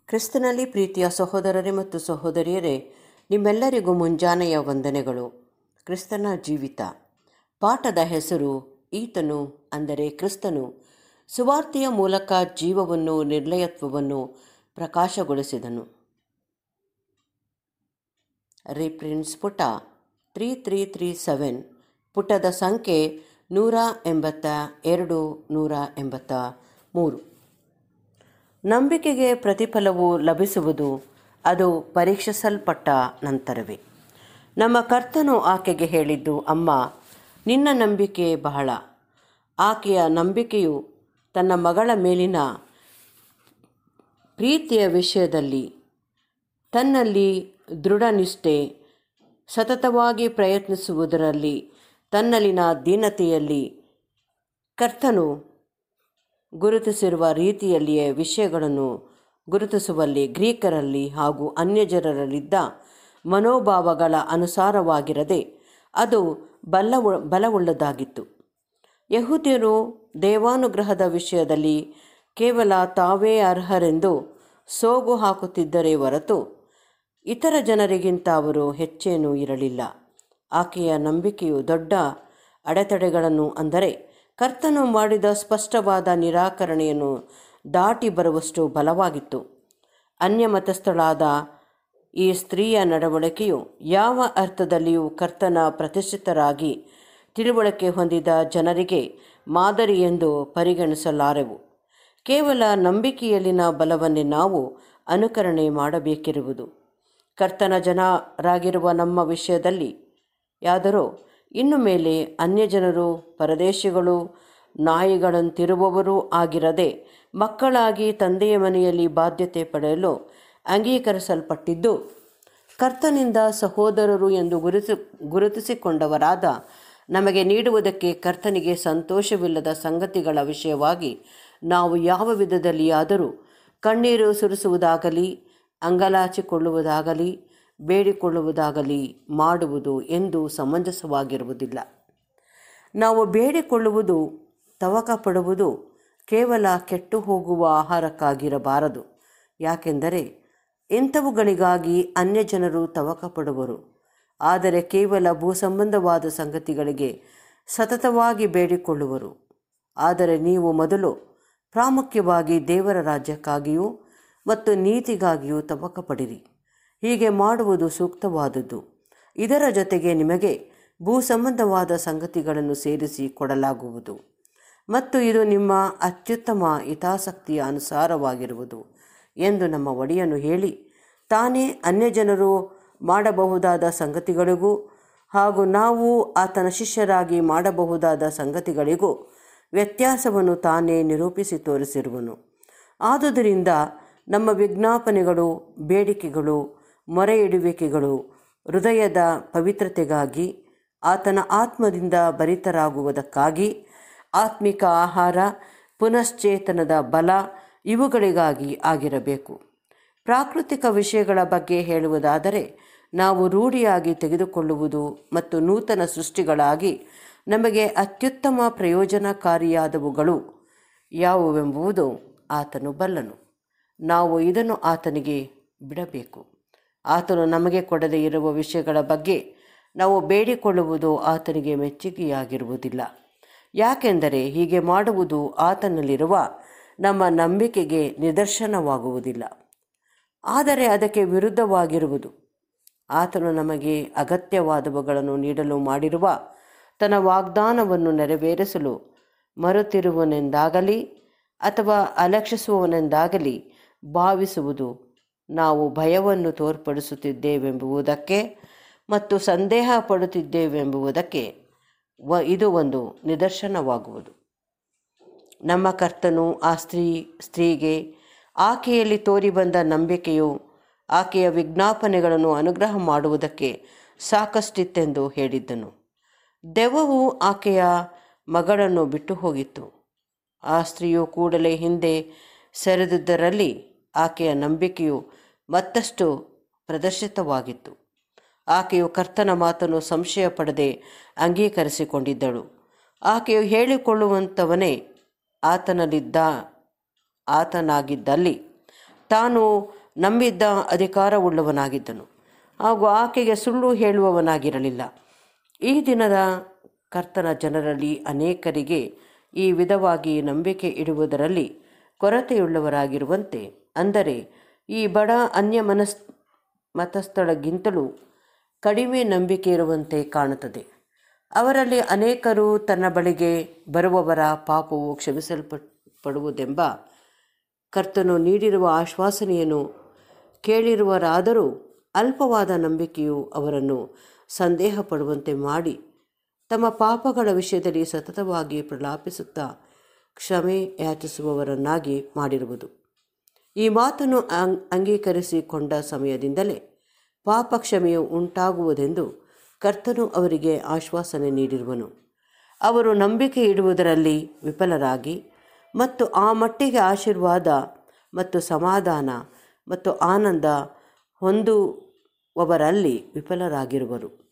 ಕ್ರಿಸ್ತನಲ್ಲಿ ಪ್ರೀತಿಯ ಸಹೋದರರೇ ಮತ್ತು ಸಹೋದರಿಯರೇ ನಿಮ್ಮೆಲ್ಲರಿಗೂ ಮುಂಜಾನೆಯ ವಂದನೆಗಳು ಕ್ರಿಸ್ತನ ಜೀವಿತ ಪಾಠದ ಹೆಸರು ಈತನು ಅಂದರೆ ಕ್ರಿಸ್ತನು ಸುವಾರ್ತೆಯ ಮೂಲಕ ಜೀವವನ್ನು ನಿರ್ಲಯತ್ವವನ್ನು ಪ್ರಕಾಶಗೊಳಿಸಿದನು ರಿಪ್ರಿನ್ಸ್ ಪುಟ ತ್ರೀ ತ್ರೀ ತ್ರೀ ಸೆವೆನ್ ಪುಟದ ಸಂಖ್ಯೆ ನೂರ ಎಂಬತ್ತ ಎರಡು ನೂರ ಎಂಬತ್ತ ಮೂರು ನಂಬಿಕೆಗೆ ಪ್ರತಿಫಲವು ಲಭಿಸುವುದು ಅದು ಪರೀಕ್ಷಿಸಲ್ಪಟ್ಟ ನಂತರವೇ ನಮ್ಮ ಕರ್ತನು ಆಕೆಗೆ ಹೇಳಿದ್ದು ಅಮ್ಮ ನಿನ್ನ ನಂಬಿಕೆ ಬಹಳ ಆಕೆಯ ನಂಬಿಕೆಯು ತನ್ನ ಮಗಳ ಮೇಲಿನ ಪ್ರೀತಿಯ ವಿಷಯದಲ್ಲಿ ತನ್ನಲ್ಲಿ ದೃಢನಿಷ್ಠೆ ಸತತವಾಗಿ ಪ್ರಯತ್ನಿಸುವುದರಲ್ಲಿ ತನ್ನಲ್ಲಿನ ದೀನತೆಯಲ್ಲಿ ಕರ್ತನು ಗುರುತಿಸಿರುವ ರೀತಿಯಲ್ಲಿಯೇ ವಿಷಯಗಳನ್ನು ಗುರುತಿಸುವಲ್ಲಿ ಗ್ರೀಕರಲ್ಲಿ ಹಾಗೂ ಅನ್ಯಜನರಲ್ಲಿದ್ದ ಮನೋಭಾವಗಳ ಅನುಸಾರವಾಗಿರದೆ ಅದು ಬಲವು ಬಲವುಳ್ಳದಾಗಿತ್ತು ಯಹೂದ್ಯರು ದೇವಾನುಗ್ರಹದ ವಿಷಯದಲ್ಲಿ ಕೇವಲ ತಾವೇ ಅರ್ಹರೆಂದು ಸೋಗು ಹಾಕುತ್ತಿದ್ದರೇ ಹೊರತು ಇತರ ಜನರಿಗಿಂತ ಅವರು ಹೆಚ್ಚೇನೂ ಇರಲಿಲ್ಲ ಆಕೆಯ ನಂಬಿಕೆಯು ದೊಡ್ಡ ಅಡೆತಡೆಗಳನ್ನು ಅಂದರೆ ಕರ್ತನು ಮಾಡಿದ ಸ್ಪಷ್ಟವಾದ ನಿರಾಕರಣೆಯನ್ನು ದಾಟಿ ಬರುವಷ್ಟು ಬಲವಾಗಿತ್ತು ಅನ್ಯಮತಸ್ಥಳಾದ ಈ ಸ್ತ್ರೀಯ ನಡವಳಿಕೆಯು ಯಾವ ಅರ್ಥದಲ್ಲಿಯೂ ಕರ್ತನ ಪ್ರತಿಷ್ಠಿತರಾಗಿ ತಿಳುವಳಿಕೆ ಹೊಂದಿದ ಜನರಿಗೆ ಮಾದರಿ ಎಂದು ಪರಿಗಣಿಸಲಾರೆವು ಕೇವಲ ನಂಬಿಕೆಯಲ್ಲಿನ ಬಲವನ್ನೇ ನಾವು ಅನುಕರಣೆ ಮಾಡಬೇಕಿರುವುದು ಕರ್ತನ ಜನರಾಗಿರುವ ನಮ್ಮ ವಿಷಯದಲ್ಲಿ ಯಾದರೋ ಇನ್ನು ಮೇಲೆ ಅನ್ಯಜನರು ಪರದೇಶಿಗಳು ನಾಯಿಗಳಂತಿರುವವರೂ ಆಗಿರದೆ ಮಕ್ಕಳಾಗಿ ತಂದೆಯ ಮನೆಯಲ್ಲಿ ಬಾಧ್ಯತೆ ಪಡೆಯಲು ಅಂಗೀಕರಿಸಲ್ಪಟ್ಟಿದ್ದು ಕರ್ತನಿಂದ ಸಹೋದರರು ಎಂದು ಗುರುತು ಗುರುತಿಸಿಕೊಂಡವರಾದ ನಮಗೆ ನೀಡುವುದಕ್ಕೆ ಕರ್ತನಿಗೆ ಸಂತೋಷವಿಲ್ಲದ ಸಂಗತಿಗಳ ವಿಷಯವಾಗಿ ನಾವು ಯಾವ ವಿಧದಲ್ಲಿಯಾದರೂ ಕಣ್ಣೀರು ಸುರಿಸುವುದಾಗಲಿ ಅಂಗಲಾಚಿಕೊಳ್ಳುವುದಾಗಲಿ ಬೇಡಿಕೊಳ್ಳುವುದಾಗಲಿ ಮಾಡುವುದು ಎಂದು ಸಮಂಜಸವಾಗಿರುವುದಿಲ್ಲ ನಾವು ಬೇಡಿಕೊಳ್ಳುವುದು ತವಕ ಪಡುವುದು ಕೇವಲ ಕೆಟ್ಟು ಹೋಗುವ ಆಹಾರಕ್ಕಾಗಿರಬಾರದು ಯಾಕೆಂದರೆ ಇಂಥವುಗಳಿಗಾಗಿ ಅನ್ಯಜನರು ತವಕ ಪಡುವರು ಆದರೆ ಕೇವಲ ಭೂಸಂಬಂಧವಾದ ಸಂಗತಿಗಳಿಗೆ ಸತತವಾಗಿ ಬೇಡಿಕೊಳ್ಳುವರು ಆದರೆ ನೀವು ಮೊದಲು ಪ್ರಾಮುಖ್ಯವಾಗಿ ದೇವರ ರಾಜ್ಯಕ್ಕಾಗಿಯೂ ಮತ್ತು ನೀತಿಗಾಗಿಯೂ ತವಕ ಪಡಿರಿ ಹೀಗೆ ಮಾಡುವುದು ಸೂಕ್ತವಾದದ್ದು ಇದರ ಜೊತೆಗೆ ನಿಮಗೆ ಭೂ ಸಂಬಂಧವಾದ ಸಂಗತಿಗಳನ್ನು ಸೇರಿಸಿ ಕೊಡಲಾಗುವುದು ಮತ್ತು ಇದು ನಿಮ್ಮ ಅತ್ಯುತ್ತಮ ಹಿತಾಸಕ್ತಿಯ ಅನುಸಾರವಾಗಿರುವುದು ಎಂದು ನಮ್ಮ ಒಡೆಯನು ಹೇಳಿ ತಾನೇ ಅನ್ಯಜನರು ಮಾಡಬಹುದಾದ ಸಂಗತಿಗಳಿಗೂ ಹಾಗೂ ನಾವು ಆತನ ಶಿಷ್ಯರಾಗಿ ಮಾಡಬಹುದಾದ ಸಂಗತಿಗಳಿಗೂ ವ್ಯತ್ಯಾಸವನ್ನು ತಾನೇ ನಿರೂಪಿಸಿ ತೋರಿಸಿರುವನು ಆದುದರಿಂದ ನಮ್ಮ ವಿಜ್ಞಾಪನೆಗಳು ಬೇಡಿಕೆಗಳು ಮೊರೆ ಇಡುವಿಕೆಗಳು ಹೃದಯದ ಪವಿತ್ರತೆಗಾಗಿ ಆತನ ಆತ್ಮದಿಂದ ಭರಿತರಾಗುವುದಕ್ಕಾಗಿ ಆತ್ಮಿಕ ಆಹಾರ ಪುನಶ್ಚೇತನದ ಬಲ ಇವುಗಳಿಗಾಗಿ ಆಗಿರಬೇಕು ಪ್ರಾಕೃತಿಕ ವಿಷಯಗಳ ಬಗ್ಗೆ ಹೇಳುವುದಾದರೆ ನಾವು ರೂಢಿಯಾಗಿ ತೆಗೆದುಕೊಳ್ಳುವುದು ಮತ್ತು ನೂತನ ಸೃಷ್ಟಿಗಳಾಗಿ ನಮಗೆ ಅತ್ಯುತ್ತಮ ಪ್ರಯೋಜನಕಾರಿಯಾದವುಗಳು ಯಾವುವೆಂಬುದು ಆತನು ಬಲ್ಲನು ನಾವು ಇದನ್ನು ಆತನಿಗೆ ಬಿಡಬೇಕು ಆತನು ನಮಗೆ ಕೊಡದೇ ಇರುವ ವಿಷಯಗಳ ಬಗ್ಗೆ ನಾವು ಬೇಡಿಕೊಳ್ಳುವುದು ಆತನಿಗೆ ಮೆಚ್ಚುಗೆಯಾಗಿರುವುದಿಲ್ಲ ಯಾಕೆಂದರೆ ಹೀಗೆ ಮಾಡುವುದು ಆತನಲ್ಲಿರುವ ನಮ್ಮ ನಂಬಿಕೆಗೆ ನಿದರ್ಶನವಾಗುವುದಿಲ್ಲ ಆದರೆ ಅದಕ್ಕೆ ವಿರುದ್ಧವಾಗಿರುವುದು ಆತನು ನಮಗೆ ಅಗತ್ಯವಾದವುಗಳನ್ನು ನೀಡಲು ಮಾಡಿರುವ ತನ್ನ ವಾಗ್ದಾನವನ್ನು ನೆರವೇರಿಸಲು ಮರುತಿರುವನೆಂದಾಗಲಿ ಅಥವಾ ಅಲಕ್ಷಿಸುವವನೆಂದಾಗಲಿ ಭಾವಿಸುವುದು ನಾವು ಭಯವನ್ನು ತೋರ್ಪಡಿಸುತ್ತಿದ್ದೇವೆಂಬುದಕ್ಕೆ ಮತ್ತು ಸಂದೇಹ ಪಡುತ್ತಿದ್ದೇವೆಂಬುದಕ್ಕೆ ವ ಇದು ಒಂದು ನಿದರ್ಶನವಾಗುವುದು ನಮ್ಮ ಕರ್ತನು ಆ ಸ್ತ್ರೀ ಸ್ತ್ರೀಗೆ ಆಕೆಯಲ್ಲಿ ತೋರಿಬಂದ ನಂಬಿಕೆಯು ಆಕೆಯ ವಿಜ್ಞಾಪನೆಗಳನ್ನು ಅನುಗ್ರಹ ಮಾಡುವುದಕ್ಕೆ ಸಾಕಷ್ಟಿತ್ತೆಂದು ಹೇಳಿದ್ದನು ದೆವ್ವವು ಆಕೆಯ ಮಗಳನ್ನು ಬಿಟ್ಟು ಹೋಗಿತ್ತು ಆ ಸ್ತ್ರೀಯು ಕೂಡಲೇ ಹಿಂದೆ ಸರಿದುದರಲ್ಲಿ ಆಕೆಯ ನಂಬಿಕೆಯು ಮತ್ತಷ್ಟು ಪ್ರದರ್ಶಿತವಾಗಿತ್ತು ಆಕೆಯು ಕರ್ತನ ಮಾತನ್ನು ಸಂಶಯ ಪಡದೆ ಅಂಗೀಕರಿಸಿಕೊಂಡಿದ್ದಳು ಆಕೆಯು ಹೇಳಿಕೊಳ್ಳುವಂಥವನೇ ಆತನಲ್ಲಿದ್ದ ಆತನಾಗಿದ್ದಲ್ಲಿ ತಾನು ನಂಬಿದ್ದ ಅಧಿಕಾರವುಳ್ಳವನಾಗಿದ್ದನು ಹಾಗೂ ಆಕೆಗೆ ಸುಳ್ಳು ಹೇಳುವವನಾಗಿರಲಿಲ್ಲ ಈ ದಿನದ ಕರ್ತನ ಜನರಲ್ಲಿ ಅನೇಕರಿಗೆ ಈ ವಿಧವಾಗಿ ನಂಬಿಕೆ ಇಡುವುದರಲ್ಲಿ ಕೊರತೆಯುಳ್ಳವರಾಗಿರುವಂತೆ ಅಂದರೆ ಈ ಬಡ ಅನ್ಯ ಮನಸ್ ಮತಸ್ಥಳಗಿಂತಲೂ ಕಡಿಮೆ ನಂಬಿಕೆ ಇರುವಂತೆ ಕಾಣುತ್ತದೆ ಅವರಲ್ಲಿ ಅನೇಕರು ತನ್ನ ಬಳಿಗೆ ಬರುವವರ ಪಾಪವು ಕ್ಷಮಿಸಲ್ಪಡುವುದೆಂಬ ಕರ್ತನು ನೀಡಿರುವ ಆಶ್ವಾಸನೆಯನ್ನು ಕೇಳಿರುವರಾದರೂ ಅಲ್ಪವಾದ ನಂಬಿಕೆಯು ಅವರನ್ನು ಸಂದೇಹ ಪಡುವಂತೆ ಮಾಡಿ ತಮ್ಮ ಪಾಪಗಳ ವಿಷಯದಲ್ಲಿ ಸತತವಾಗಿ ಪ್ರಲಾಪಿಸುತ್ತಾ ಕ್ಷಮೆ ಯಾಚಿಸುವವರನ್ನಾಗಿ ಮಾಡಿರುವುದು ಈ ಮಾತನ್ನು ಅಂಗ್ ಅಂಗೀಕರಿಸಿಕೊಂಡ ಸಮಯದಿಂದಲೇ ಪಾಪ ಕ್ಷಮೆಯು ಉಂಟಾಗುವುದೆಂದು ಕರ್ತನು ಅವರಿಗೆ ಆಶ್ವಾಸನೆ ನೀಡಿರುವನು ಅವರು ನಂಬಿಕೆ ಇಡುವುದರಲ್ಲಿ ವಿಫಲರಾಗಿ ಮತ್ತು ಆ ಮಟ್ಟಿಗೆ ಆಶೀರ್ವಾದ ಮತ್ತು ಸಮಾಧಾನ ಮತ್ತು ಆನಂದ ಹೊಂದುವವರಲ್ಲಿ ವಿಫಲರಾಗಿರುವರು